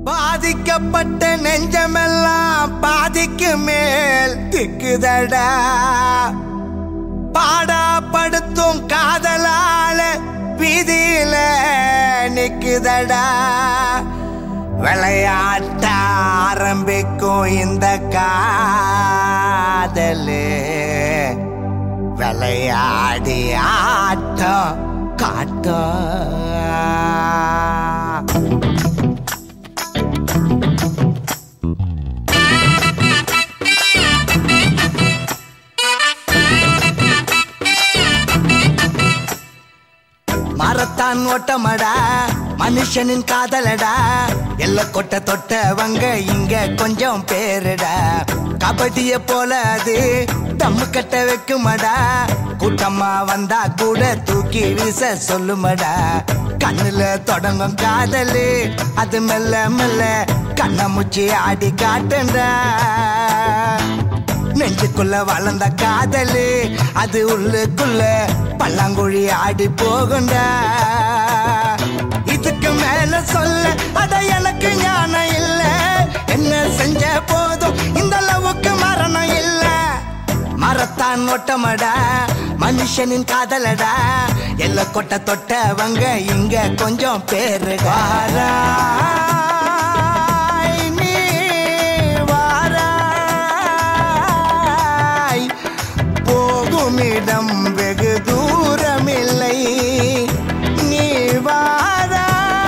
பாதிக்கப்பட்ட நெஞ்சமெல்லாம் பாதிக்கு மேல் திக்குதடா பாடாப்படுத்தும் காதலால வீதியில நிக்குதடா விளையாட்ட ஆரம்பிக்கும் இந்த காதலு விளையாடி ஆட்டம் காட்டும் மரத்தான் ஓட்டமடா மனுஷனின் காதலடா எல்ல கொட்ட தொட்டவங்க இங்க கொஞ்சம் பேருடா கபடிய போல அது தம்மு கட்ட வைக்குமடா கூட்டமா வந்தா கூட தூக்கி வீச சொல்லுமடா கண்ணுல தொடங்கும் காதலு அது மெல்ல மெல்ல கண்ண முச்சி ஆடி காட்டுண்டா நெஞ்சுக்குள்ள வளர்ந்த காதலு அது உள்ளுக்குள்ள பல்லாங்குழி ஆடி போகுண்டா இதுக்கு மேல சொல்ல அட எனக்கு ஞானம் இல்ல என்ன செஞ்ச போதும் இந்த அளவுக்கு மரணம் இல்ல மரத்தான் ஒட்டமடா மனுஷனின் காதலடா எல்ல கொட்ட தொட்டவங்க இங்க கொஞ்சம் பேருடா வாராய் நீ வாராய் போகுமிடம் வெகு தூரமில்லை நீ வாராய்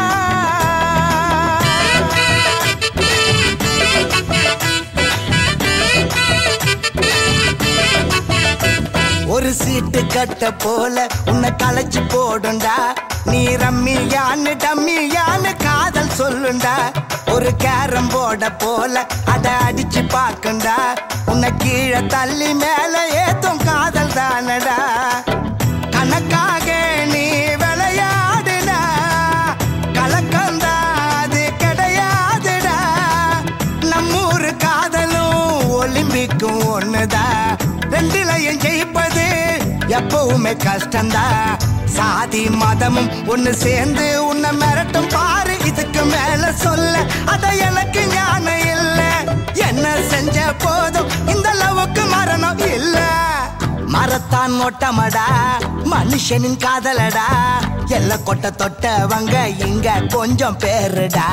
ஒரு சீட்டு கட்ட போல உன்னை களைச்சு போடுண்டா நீ ரம்மியான்னு டம்மியான்னு காதல் சொல்லுண்டா ஒரு கேரம் போர்ட போல அட அடிச்சு பாக்குண்டா உன்னை கீழே தள்ளி மேல ஏத்தும் காதல் தானடா கணக்காக நீ விளையாடுடா கலக்கந்தா அது கிடையாதுடா நம்மூரு காதலும் ஒலிம்பிக்கும் ஒண்ணுதான் ரெண்டுலையும் ஜெயிப்பது எப்பவுமே கஷ்டந்தா சாதி மதமும் ஒண்ணு சேர்ந்து உன்னை மிரட்டும் பாரு இதுக்கு மேல சொல்ல அத எனக்கு ஞானம் இல்ல என்ன செஞ்ச போதும் இந்த அளவுக்கு மரணம் இல்ல மரத்தான் ஓட்டமடா மனுஷனின் காதலடா எல்ல கொட்ட தொட்டவங்க இங்க கொஞ்சம் பேருடா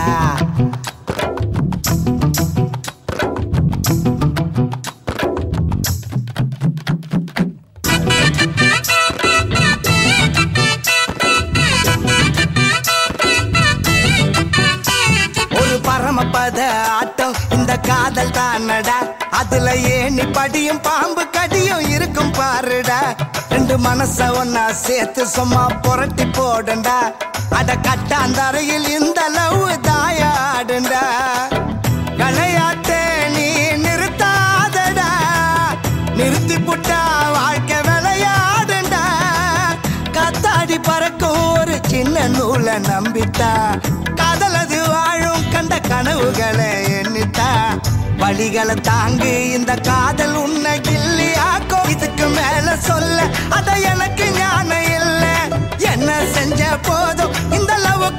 ஒரு பரமபத ஆட்டம் இந்த காதல் தானடா அதுல ஏணி படியும் பாம்பு கடியும் இருக்கும் பாருடா ரெண்டு மனச ஒன்னா சேர்த்து சும்மா புரட்டி போடுண்டா அட கட்டாந்தரையில் இந்த லவ் தாயாடுண்டா விளையாட்டே நீ நிறுத்தாதடா நிறுத்தி புட்டா வாழ்க்கை விளையாடுண்டா காத்தாடி பறக்கும் ஒரு சின்ன நூலை நம்பித்தா காதலது வாழும் கண்ட கனவுகளை எண்ணித்தா வழிகளை தாங்கு இந்த காதல் உன்னை கில்லியாக்கும் இதுக்கு மேல சொல்ல அத எனக்கு ஞானம் இல்ல என்ன செஞ்ச போதும் இந்த அளவுக்கு